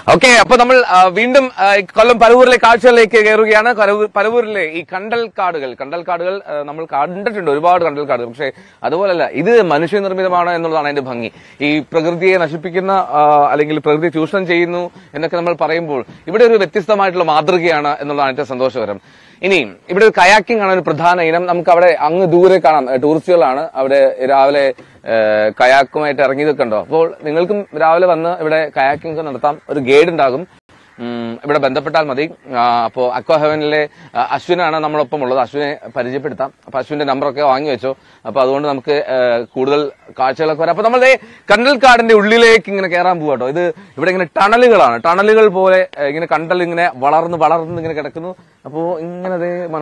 Okay അപ്പൊ നമ്മൾ ആ, വീണ്ടും ആ, ഈ കൊല്ലം പരവൂരിലെ കാഴ്ചകളിലേക്ക് കയറുകയാണ് പരവൂർ- പരവൂരിലെ ഈ കണ്ടൽ കാടുകൾ കണ്ടൽ കാടുകൾ ആ, നമ്മൾ കണ്ടിട്ടുണ്ട് ഒരുപാട് കണ്ടൽ കാടുകൾ പക്ഷേ അതുപോലല്ല ഇത് മനുഷ്യനിർമ്മിതമാണ് എന്നുള്ളതാണ് അതിന്റെ ഭംഗി ഈ പ്രകൃതിയെ നശിപ്പിക്കുന്ന ആ, അല്ലെങ്കിൽ പ്രകൃതി ചൂഷണം ചെയ്യുന്നു എന്നൊക്കെ നമ്മൾ പറയുമ്പോൾ ഇവിടെ ഒരു വ്യത്യസ്തമായിട്ടുള്ള മാതൃകയാണ് എന്നുള്ളതാണ് ഏറ്റവും സന്തോഷകരം ഇനി ഇവിടെ ഒരു കയാക്കിംഗ് ആണ് ഒരു പ്രധാന ഇനം നമുക്ക് അവിടെ അങ്ങ് ദൂരെ കാണാം ഏ, ടൂറിസ്റ്റുകളാണ് അവിടെ രാവിലെ ഏ, കയാക്കുമായിട്ട് ഇറങ്ങിയതൊക്കെ ഉണ്ടോ അപ്പോൾ നിങ്ങൾക്കും രാവിലെ വന്ന് ഇവിടെ കയാക്കിംഗ് ഒക്കെ നടത്താം ഒരു ഗൈഡ് ഉണ്ടാകും ഉം, ഇവിടെ ബന്ധപ്പെട്ടാൽ മതി ആ, അപ്പോ അക്വ ഹെവനിലെ ആ, അശ്വിനാണ് നമ്മളൊപ്പം ഉള്ളത് അശ്വിനെ പരിചയപ്പെടുത്താം അപ്പൊ അശ്വിന്റെ നമ്പറൊക്കെ വാങ്ങി വെച്ചോ അപ്പൊ അതുകൊണ്ട് നമുക്ക് ഏ, കൂടുതൽ കാഴ്ചകളൊക്കെ വരാം അപ്പൊ നമ്മൾ കണ്ടൽക്കാടിന്റെ ഉള്ളിലേക്ക് ഇങ്ങനെ കയറാൻ പോവാട്ടോ ഇത് ഇവിടെ ഇങ്ങനെ ടണലുകളാണ് ടണലുകൾ പോലെ ഏ, ഇങ്ങനെ കണ്ടൽ ഇങ്ങനെ വളർന്ന് വളർന്ന് ഇങ്ങനെ കിടക്കുന്നു അപ്പോ ഇങ്ങനെ ദേ മന-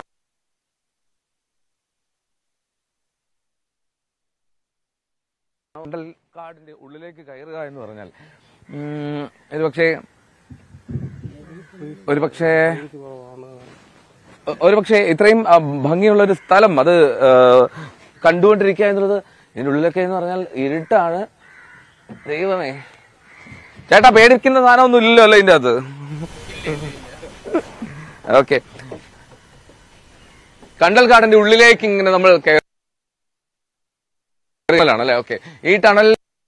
കണ്ടൽക്കാടിന്റെ ഉള്ളിലേക്ക് കയറുക എന്ന് പറഞ്ഞാൽ ഉം, ഇത് പക്ഷേ ഒരു പക്ഷേ ഒരു പക്ഷേ ഇത്രയും ആ, ഭംഗിയുള്ള ഒരു സ്ഥലം അത് ആ, കണ്ടുകൊണ്ടിരിക്കുക എന്നുള്ളത് ഇതിന്റെ ഉള്ളിലൊക്കെ എന്ന് പറഞ്ഞാൽ ഇരുട്ടാണ് ദൈവമേ ചേട്ടാ പേടിക്കുന്ന സാധനമൊന്നും ഇല്ലല്ലോ അല്ലേ ഇതിന്റെ അകത്ത് ഓക്കെ കണ്ടൽക്കാടിന്റെ ഉള്ളിലേക്ക് ഇങ്ങനെ നമ്മൾ കയറലാണ് അല്ലേ ഓക്കെ ഈ ടണൽ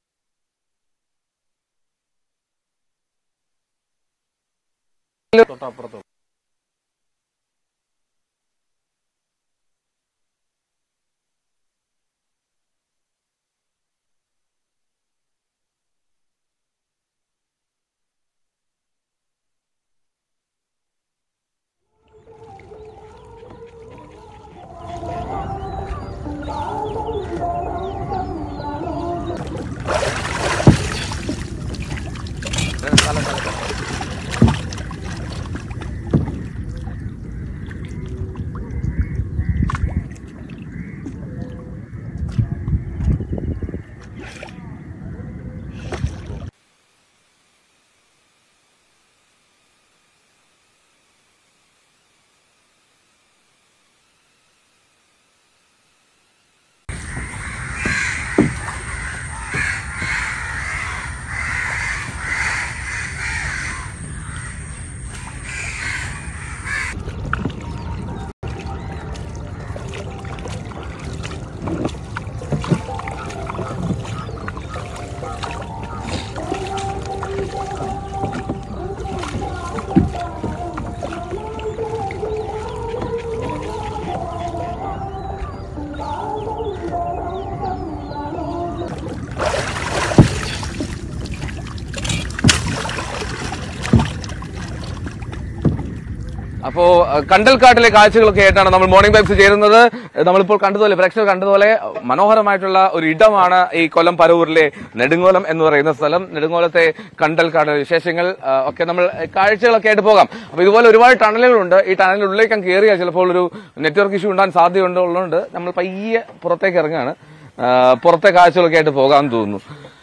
അപ്പോ അഹ് കണ്ടൽക്കാട്ടിലെ കാഴ്ചകളൊക്കെ ആയിട്ടാണ് നമ്മൾ മോർണിംഗ് വൈബ്സ് ചേരുന്നത് നമ്മളിപ്പോൾ കണ്ടതുപോലെ പ്രേക്ഷകർ കണ്ടതുപോലെ മനോഹരമായിട്ടുള്ള ഒരു ഇടമാണ് ഈ കൊല്ലം പരവൂരിലെ നെടുങ്ങോലം എന്ന് പറയുന്ന സ്ഥലം നെടുങ്ങോലത്തെ കണ്ടൽക്കാട് വിശേഷങ്ങൾ ആ, ഒക്കെ നമ്മൾ കാഴ്ചകളൊക്കെ ആയിട്ട് പോകാം അപ്പൊ ഇതുപോലെ ഒരുപാട് ടണലുകളുണ്ട് ഈ ടണലിനുള്ളിലേക്ക് അങ്ങ് കയറിയാൽ ചിലപ്പോൾ ഒരു നെറ്റ്വർക്ക് ഇഷ്യൂ ഉണ്ടാകാൻ സാധ്യതയുണ്ട് ഉള്ളതുകൊണ്ട് നമ്മൾ പയ്യെ പുറത്തേക്ക് ഇറങ്ങാണ് ആ, പുറത്തെ കാഴ്ചകളൊക്കെ ആയിട്ട് പോകാൻ തോന്നുന്നു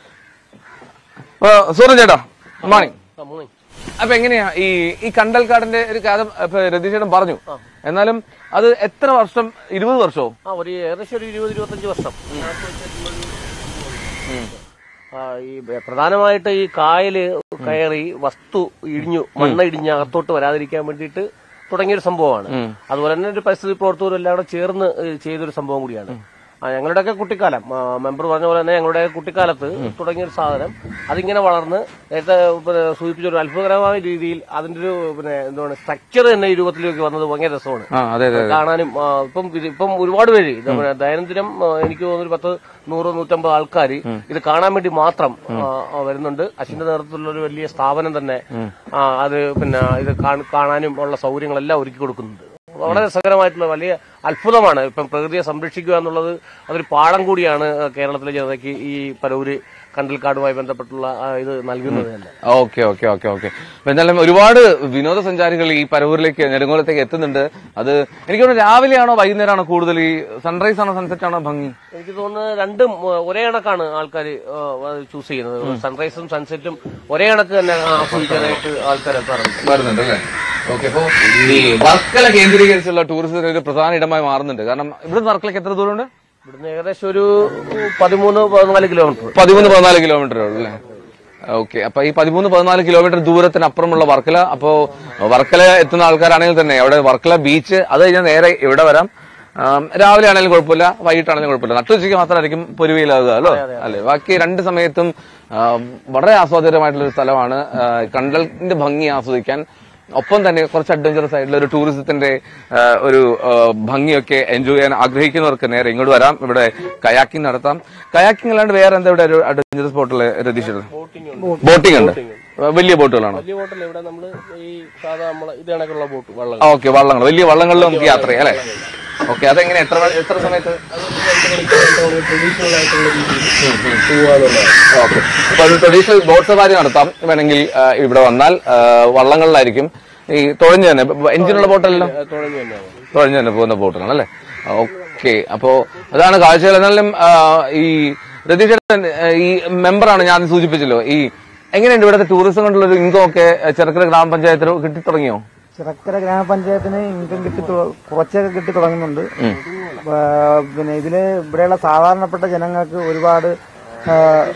സൂരജ് ചേട്ടാ മോർണിംഗ് അപ്പൊ എങ്ങനെയാ ഈ ഈ കണ്ടൽക്കാടിന്റെ ഒരു കഥ ഇപ്പൊ രതീഷേട്ടൻ പറഞ്ഞു എന്നാലും അത് എത്ര വർഷം ഇരുപത് വർഷമോ ആ ഒരു ഏകദേശം ഒരു ഇരുപത് ഇരുപത്തഞ്ച് വർഷം ആ, ഈ ബ- പ്രധാനമായിട്ട് ഈ കായല് കയറി വസ്തു ഇടിഞ്ഞു മണ്ണ് ഇടിഞ്ഞ് അകത്തോട്ട് വരാതിരിക്കാൻ വേണ്ടിയിട്ട് തുടങ്ങിയൊരു സംഭവമാണ് അതുപോലെ തന്നെ ഒരു പരിസ്ഥിതി പ്രവർത്തകരും എല്ലാം കൂടെ ചേർന്ന് ഏ, ചെയ്തൊരു സംഭവം കൂടിയാണ് ആ, ഞങ്ങളുടെയൊക്കെ കുട്ടിക്കാലം ആ, മെമ്പർ പറഞ്ഞ പോലെ തന്നെ ഞങ്ങളുടെ കുട്ടിക്കാലത്ത് തുടങ്ങിയൊരു സാധനം അതിങ്ങനെ വളർന്ന് നേരത്തെ പിന്നെ സൂചിപ്പിച്ച ഒരു അത്ഭുതകരമായ രീതിയിൽ അതിന്റെ ഒരു പിന്നെ എന്താണ് സ്ട്രക്ചർ തന്നെ ഈ രൂപത്തിലേക്ക് വന്നത് ഭയങ്കര രസമാണ് ആ അതെ അതെ കാണാനും ആ, ഇപ്പം ഇത് ഇപ്പം ഒരുപാട് പേര് ഇത് നമ്മുടെ ദൈനംദിനം ആ, എനിക്ക് തോന്നുന്നു ഒരു പത്ത് നൂറ് നൂറ്റമ്പത് ആൾക്കാർ ഇത് കാണാൻ വേണ്ടി മാത്രം ആ, ആ, വരുന്നുണ്ട് അശ്വിന്റെ നേതൃത്വത്തിലുള്ള ഒരു വലിയ സ്ഥാപനം തന്നെ ആ, അത് പിന്നെ ഇത് കാണ്- കാണാനും ഉള്ള സൗകര്യങ്ങളെല്ലാം ഒരുക്കി കൊടുക്കുന്നുണ്ട് വളരെ രസകരമായിട്ടുള്ള വലിയ അത്ഭുതമാണ് ഇപ്പം പ്രകൃതിയെ സംരക്ഷിക്കുക എന്നുള്ളത് അതൊരു പാഠം കൂടിയാണ് ആ, കേരളത്തിലെ ജനതയ്ക്ക് ഈ പരവൂര് കണ്ടൽക്കാടുമായി ബന്ധപ്പെട്ടുള്ള ആ, ഇത് നൽകുന്നത് തന്നെ ഓക്കെ ഓക്കെ ഓക്കെ ഓക്കെ അപ്പൊ എന്തായാലും ഒരുപാട് വിനോദസഞ്ചാരികൾ ഈ പരവൂരിലേക്ക് നെടുങ്കോലത്തേക്ക് എത്തുന്നുണ്ട് അത് എനിക്ക് തോന്നുന്നു രാവിലെയാണോ വൈകുന്നേരമാണോ കൂടുതൽ ഈ സൺറൈസ് ആണോ സൺസെറ്റ് ആണോ ഭംഗി എനിക്ക് തോന്നുന്നത് രണ്ടും ഏഹ്, ഒരേ കണക്കാണ് ആൾക്കാർ ചൂസ് ചെയ്യുന്നത് സൺറൈസും സൺസെറ്റും ഒരേ കണക്ക് തന്നെ ആസ്വദിക്കാനായിട്ട് ആൾക്കാർ എത്താറുണ്ട് വരുന്നുണ്ട് അല്ലേ ഓക്കെ അപ്പൊ ഈ വർക്കല കേന്ദ്രീകരിച്ചുള്ള ടൂറിസത്തിന് ഒരു പ്രധാന ഇടമായി മാറുന്നുണ്ട് കാരണം ഇവിടെ വർക്കലക്ക് എത്ര ദൂരമുണ്ട് ഇവിടുന്ന് ഏകദേശം ഒരു പതിമൂന്ന് പതിനാല് കിലോമീറ്റർ പതിമൂന്ന് പതിനാല് കിലോമീറ്റർ ഉള്ളൂ അല്ലേ ഓക്കെ അപ്പൊ ഈ പതിമൂന്ന് പതിനാല് കിലോമീറ്റർ ദൂരത്തിനപ്പുറമുള്ള വർക്കല അപ്പോ വർക്കല എത്തുന്ന ആൾക്കാരാണെങ്കിൽ തന്നെ അവിടെ വർക്കല ബീച്ച് അത് കഴിഞ്ഞാൽ നേരെ ഇവിടെ വരാം ആം, രാവിലെ ആണെങ്കിലും കുഴപ്പമില്ല വൈകിട്ടാണെങ്കിലും കുഴപ്പമില്ല നട്ടുച്ചയ്ക്ക് മാത്രമായിരിക്കും പൊരുവയിലാകുക അല്ലോ അല്ലെ ബാക്കി രണ്ട് സമയത്തും ആ, വളരെ ആസ്വാദ്യകരമായിട്ടുള്ള ഒരു സ്ഥലമാണ് ആ, കണ്ടലിന്റെ ഭംഗി ആസ്വദിക്കാൻ ഒപ്പം തന്നെ കുറച്ച് അഡ്വഞ്ചറസ് ആയിട്ടുള്ള ഒരു ടൂറിസത്തിന്റെ ആ, ഒരു ആ, ഭംഗിയൊക്കെ എൻജോയ് ചെയ്യാൻ ആഗ്രഹിക്കുന്നവർക്ക് നേരെ ഇങ്ങോട്ട് വരാം ഇവിടെ കയാക്കിംഗ് നടത്താം കയാക്കിംഗ് അല്ലാണ്ട് വേറെ എന്താ ഇവിടെ ഒരു അഡ്വഞ്ചറസ് സ്പോട്ടിൽ രതീഷ് ബോട്ടിംഗ് ഉണ്ട് വലിയ ബോട്ടുകളാണോ വലിയ ബോട്ടല്ല ഇവിടെ നമ്മള് ഈ സാധാ നമ്മളെ ഇത് കണക്കുള്ള ബോട്ട് വള്ളം ഓക്കെ വള്ളങ്ങൾ വലിയ വള്ളങ്ങളിൽ നമുക്ക് യാത്ര ചെയ്യാം അല്ലെ ഓക്കെ അതെങ്ങനെ എത്ര മണി- എത്ര സമയത്ത് ട്രഡീഷണൽ ആയിട്ടുള്ള രീതിയിൽ പോവാന്നുള്ളതാണ് ഓക്കെ അപ്പൊ ഒരു ട്രഡീഷണൽ ബോട്ട് സവാരി നടത്താം വേണമെങ്കിൽ ആ, ഇവിടെ വന്നാൽ ആ, വള്ളങ്ങളിലായിരിക്കും ഈ തുഴഞ്ഞു തന്നെ എഞ്ചിനുള്ള ബോട്ടല്ലോ തുഴഞ്ഞു തന്നെയാണ് തുഴഞ്ഞു തന്നെ പോകുന്ന ബോട്ടുകൾ അല്ലേ ഓക്കെ അപ്പോ അതാണ് കാഴ്ചകൾ എന്നാലും ആ, ഈ രതീഷ് ചേട്ടൻ, ആ, ഈ മെമ്പറാണ് ഞാൻ സൂചിപ്പിച്ചല്ലോ ഈ എങ്ങനെയുണ്ട് ഇവിടുത്തെ ടൂറിസം കൊണ്ടുള്ള ഒരു ഇൻകം ഒക്കെ ചെറുക്കര ഗ്രാമപഞ്ചായത്തിന് കിട്ടി തുടങ്ങിയോ ചിറക്കര ഗ്രാമപഞ്ചായത്തിന് ഇൻകം കിട്ടി തു- കുറച്ചൊക്കെ കിട്ടി തുടങ്ങുന്നുണ്ട് ആ, പിന്നെ ഇതില് ഇവിടെയുള്ള സാധാരണപ്പെട്ട ജനങ്ങൾക്ക് ഒരുപാട് ആ,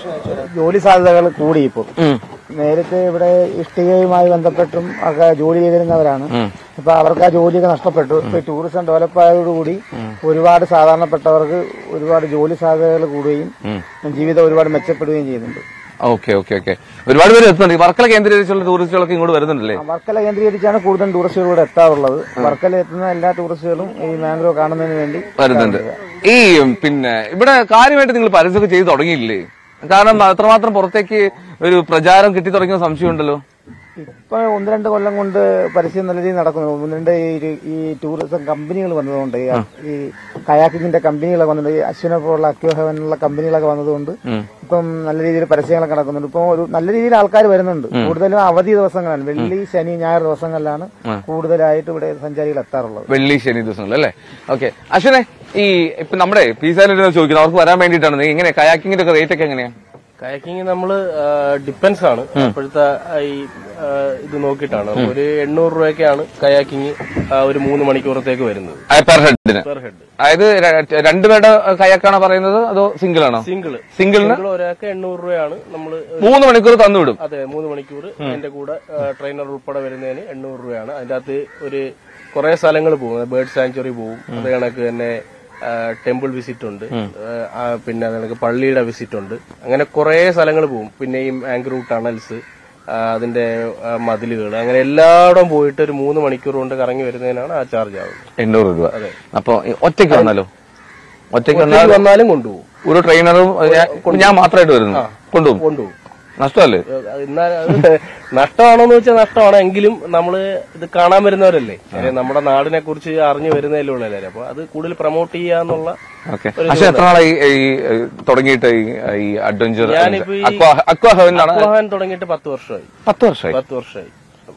ജോലി സാധ്യതകൾ കൂടി ഇപ്പോൾ നേരത്തെ ഇവിടെ ഇഷ്ടികയുമായി ബന്ധപ്പെട്ടും ഒക്കെ ജോലി ചെയ്തിരുന്നവരാണ് ഇപ്പൊ അവർക്ക് ആ ജോലിയൊക്കെ നഷ്ടപ്പെട്ടു ഇപ്പൊ ഈ ടൂറിസം ഡെവലപ്പ് ആയതോടുകൂടി ഒരുപാട് സാധാരണപ്പെട്ടവർക്ക് ഒരുപാട് ജോലി സാധ്യതകൾ കൂടുകയും ജീവിതം ഒരുപാട് മെച്ചപ്പെടുകയും ചെയ്യുന്നുണ്ട് ഓക്കെ ഓക്കെ ഓക്കെ ഒരുപാട് പേര് എത്തുന്നുണ്ട് ഈ വർക്കല കേന്ദ്രീകരിച്ചുള്ള ടൂറിസ്റ്റുകളൊക്കെ ഇങ്ങോട്ട് വരുന്നുണ്ടല്ലേ വർക്കല കേന്ദ്രീകരിച്ചാണ് കൂടുതൽ ടൂറിസ്റ്റുകൾ ഇവിടെ എത്താറുള്ളത് വർക്കല എത്തുന്ന എല്ലാ ടൂറിസ്റ്റുകളും ഈ മാംഗ്രോ കാണുന്നതിന് വേണ്ടി വരുന്നുണ്ട് ഈ പിന്നെ ഇവിടെ കാര്യമായിട്ട് നിങ്ങൾ പരസ്യമൊക്കെ ചെയ്ത് തുടങ്ങിയില്ലേ കാരണം അത്രമാത്രം പുറത്തേക്ക് ഒരു പ്രചാരം കിട്ടി തുടങ്ങിയ സംശയമുണ്ടല്ലോ ഇപ്പൊ ഒന്ന് രണ്ട് കൊല്ലം കൊണ്ട് പരസ്യം നല്ല രീതിയിൽ നടക്കുന്നു ഒന്ന് രണ്ട് ഈ ഒരു- ഈ ടൂറിസം കമ്പനികൾ വന്നതുകൊണ്ട് ഈ- ഈ കയാക്കിങ്ങിന്റെ കമ്പനികളൊക്കെ വന്നത് ഈ അശ്വിനെ പോലുള്ള അക്യോഹവനുള്ള കമ്പനികളൊക്കെ വന്നതുകൊണ്ട് ഇപ്പം നല്ല രീതിയിൽ പരസ്യങ്ങളൊക്കെ നടക്കുന്നുണ്ട് ഇപ്പൊ ഒരു നല്ല രീതിയിൽ ആൾക്കാർ വരുന്നുണ്ട് കൂടുതലും അവധി ദിവസങ്ങളാണ് വെള്ളി ശനി ഞായർ ദിവസങ്ങളിലാണ് കൂടുതലായിട്ട് ഇവിടെ സഞ്ചാരികൾ എത്താറുള്ളത് വെള്ളി ശനി ദിവസങ്ങളിൽ അല്ലേ ഓക്കെ അശ്വിനെ ഈ ഇപ്പൊ നമ്മുടെ പീസാലിന് ചോദിക്കുന്നത് അവർക്ക് വരാൻ വേണ്ടിയിട്ടാണ് നീ എങ്ങനെ കയാക്കിങ്ങിന്റെ ഒക്കെ റേറ്റ് ഒക്കെ എങ്ങനെയാ കയക്കിങ് നമ്മള് ഡിപ്പെൻസ് ആണ് ഇപ്പോഴത്തെ ആ, ഈ ആ, ഇത് നോക്കിയിട്ടാണ് ഒരു എണ്ണൂറ് രൂപയ്ക്കാണ് കയാക്കിങ് ഒരു മൂന്ന് മണിക്കൂറത്തേക്ക് വരുന്നത് പെർ ഹെഡിന് പെർ ഹെഡ് അതായത് ര- രണ്ടുപേരുടെ കയാക്കാണോ പറയുന്നത് അതോ സിംഗിൾ ആണോ സിംഗിള് സിംഗിളിന് സിംഗിൾ ഒരാൾക്ക് എണ്ണൂറ് രൂപയാണ് നമ്മള് മൂന്ന് മണിക്കൂർ തന്നുവിടും അതെ മൂന്ന് മണിക്കൂർ എന്റെ കൂടെ ട്രെയിനർ ഉൾപ്പെടെ വരുന്നതിന് എണ്ണൂറ് രൂപയാണ് അതിന്റെ അകത്ത് ഒരു കുറെ സ്ഥലങ്ങൾ പോകും ബേർഡ് സാങ്ച്വറി പോകും അത് കണക്ക് തന്നെ ടെമ്പിൾ വിസിറ്റ് ഉണ്ട് ആ, പിന്നെ അത് കണക്ക് പള്ളിയുടെ വിസിറ്റ് ഉണ്ട് അങ്ങനെ കുറെ സ്ഥലങ്ങൾ പോകും പിന്നെയും ആംഗ്രൂ ടണൽസ് അതിന്റെ മതിലുകൾ അങ്ങനെ എല്ലായിടവും പോയിട്ട് ഒരു മൂന്ന് മണിക്കൂർ കൊണ്ട് കറങ്ങി വരുന്നതിനാണ് ആ ചാർജ് ആവുന്നത് എണ്ണൂറ് രൂപ അപ്പൊ ഈ ഒറ്റയ്ക്ക് വന്നാലോ ഒറ്റയ്ക്ക് വന്നാൽ ഒറ്റയ്ക്ക് വന്നാലും കൊണ്ടുപോകും ഒരു ട്രെയിനറും ഞാൻ- ഞാൻ മാത്രമായിട്ട് വരുന്നു കൊണ്ടുപോകും കൊണ്ടുപോകും നഷ്ടമല്ലേ എന്നാൽ അത് നഷ്ടമാണോന്ന് വെച്ചാൽ നഷ്ടമാണ് എങ്കിലും നമ്മള് ഇത് കാണാൻ വരുന്നവരല്ലേ കാര്യം നമ്മുടെ നാടിനെ കുറിച്ച് അറിഞ്ഞു വരുന്നതല്ലേ ഉള്ളൂ എല്ലാവരും അപ്പൊ അത് കൂടുതൽ പ്രൊമോട്ട് ചെയ്യാന്നുള്ള ഓക്കെ പക്ഷെ എത്ര നാളായി ഈ ഈ തുടങ്ങിയിട്ട് ഈ- ഈ അഡ്വഞ്ചർ ഞാനിപ്പോ ഈ- അക്വാ അക്വാ ഹെവനാണ് വാഹനം തുടങ്ങിയിട്ട് പത്ത് വർഷമായി പത്ത് വർഷമായി പത്ത് വർഷമായി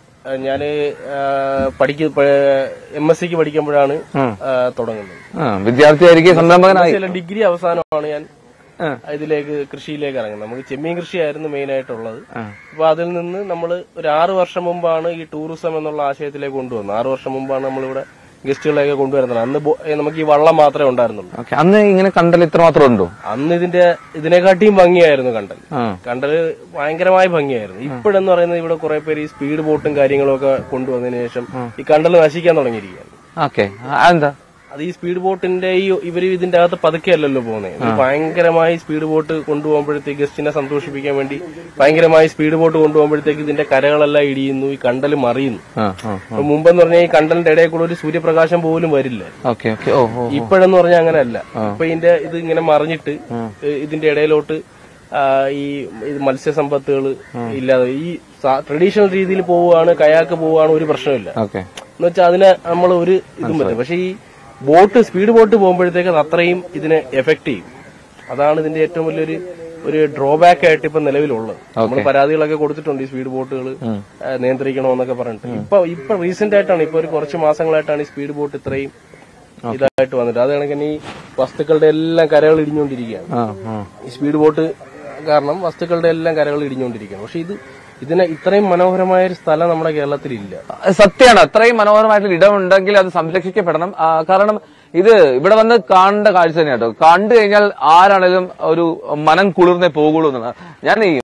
ഞാന് പഠിക്ക എം എസ് സിക്ക് പഠിക്കുമ്പോഴാണ് ആ, തുടങ്ങുന്നത് ആ, വിദ്യാർത്ഥിയായിരിക്കും സംരംഭകനായി ചില ഡിഗ്രി അവസാനമാണ് ഞാൻ ഇതിലേക്ക് കൃഷിയിലേക്ക് ഇറങ്ങുന്നത് നമുക്ക് ചെമ്മീൻ കൃഷിയായിരുന്നു മെയിൻ ആയിട്ടുള്ളത് അപ്പൊ അതിൽ നിന്ന് നമ്മൾ ഒരു ആറു വർഷം മുമ്പാണ് ഈ ടൂറിസം എന്നുള്ള ആശയത്തിലേക്ക് കൊണ്ടുവന്നത് ആറു വർഷം മുമ്പാണ് നമ്മളിവിടെ ഗസ്റ്റുകളെയൊക്കെ കൊണ്ടുവരുന്നത് അന്ന് ബോ- ഏ, നമുക്ക് ഈ വള്ളം മാത്രമേ ഉണ്ടായിരുന്നുള്ളൂ ഓക്കെ അന്ന് ഇങ്ങനെ കണ്ടൽ ഇത്ര മാത്രം ഉണ്ടോ അന്ന് ഇതിന്റെ ഇതിനെക്കാട്ടിയും ഭംഗിയായിരുന്നു കണ്ടൽ ആ. കണ്ടല് ഭയങ്കരമായ ഭംഗിയായിരുന്നു ഇപ്പോഴെന്ന് പറയുന്നത് ഇവിടെ കുറെ പേര് ഈ സ്പീഡ് ബോട്ടും കാര്യങ്ങളും ഒക്കെ കൊണ്ടുവന്നതിന് ശേഷം ഈ കണ്ടൽ നശിക്കാൻ തുടങ്ങിയിരിക്കുകയാണ് ഓക്കെ എന്താ അത് ഈ സ്പീഡ് ബോട്ടിന്റെ ഈ ഇവര് ഇതിന്റെ അകത്ത് പതുക്കെയല്ലല്ലോ പോകുന്നത് ഇവര് ഭയങ്കരമായി സ്പീഡ് ബോട്ട് കൊണ്ടുപോകുമ്പോഴത്തേക്ക് ഗസ്റ്റിനെ സന്തോഷിപ്പിക്കാൻ വേണ്ടി ഭയങ്കരമായി സ്പീഡ് ബോട്ട് കൊണ്ടുപോകുമ്പോഴത്തേക്ക് ഇതിന്റെ കരകളെല്ലാം ഇടിയുന്നു ഈ കണ്ടൽ മറിയുന്നു ആ ആ അപ്പൊ മുമ്പെന്ന് പറഞ്ഞാൽ ഈ കണ്ടലിന്റെ ഇടയിൽ കൂടെ ഒരു സൂര്യപ്രകാശം പോലും വരില്ല ഓക്കെ ഓക്കെ ഓ ഓ ഇപ്പോഴെന്ന് പറഞ്ഞാൽ അങ്ങനെയല്ല ഇപ്പൊ ഇതിന്റെ ഇത് ഇങ്ങനെ മറിഞ്ഞിട്ട് ഇതിന്റെ ഇടയിലോട്ട് ആ, ഈ ഇത് മത്സ്യസമ്പത്തുകൾ ഇല്ലാതെ ഈ ട്രഡീഷണൽ രീതിയിൽ പോവുകയാണ് കയാക്ക് പോവുകയാണ് ഒരു പ്രശ്നമില്ല ഓക്കെ എന്ന് വെച്ചാൽ അതിനെ നമ്മൾ ഒരു ഇതും പറ്റും പക്ഷെ ഈ ബോട്ട് സ്പീഡ് ബോട്ട് പോകുമ്പോഴത്തേക്ക് അത് അത്രയും ഇതിനെ എഫക്ട് ചെയ്യും അതാണ് ഇതിന്റെ ഏറ്റവും വലിയൊരു ഒരു ഡ്രോബാക്ക് ആയിട്ട് ഇപ്പൊ നിലവിലുള്ളത് നമ്മൾ പരാതികളൊക്കെ കൊടുത്തിട്ടുണ്ട് ഈ സ്പീഡ് ബോട്ടുകൾ നിയന്ത്രിക്കണമെന്നൊക്കെ പറഞ്ഞിട്ട് ഇപ്പൊ ഇപ്പൊ റീസെന്റ് ആയിട്ടാണ് ഇപ്പൊ ഒരു കുറച്ച് മാസങ്ങളായിട്ടാണ് ഈ സ്പീഡ് ബോട്ട് ഇത്രയും ഇതായിട്ട് വന്നിട്ട് അത് കണക്കിന് ഈ വസ്തുക്കളുടെ എല്ലാം കരകൾ ഇടിഞ്ഞുകൊണ്ടിരിക്കുകയാണ് ആ ആ ഈ സ്പീഡ് ബോട്ട് കാരണം വസ്തുക്കളുടെ എല്ലാം കരകൾ ഇടിഞ്ഞുകൊണ്ടിരിക്കുകയാണ് പക്ഷെ ഇത് ഇതിനെ ഇത്രയും മനോഹരമായ ഒരു സ്ഥലം നമ്മുടെ കേരളത്തിലില്ല സത്യമാണ് അത്രയും മനോഹരമായിട്ടുള്ള ഇടമുണ്ടെങ്കിൽ അത് സംരക്ഷിക്കപ്പെടണം ആ, കാരണം ഇത് ഇവിടെ വന്ന് കാണേണ്ട കാഴ്ച തന്നെയാട്ടോ കണ്ടു കഴിഞ്ഞാൽ ആരാണേലും ഒരു മനം കുളിർന്നേ പോകുള്ളൂ എന്നാണ് ഞാൻ ഈ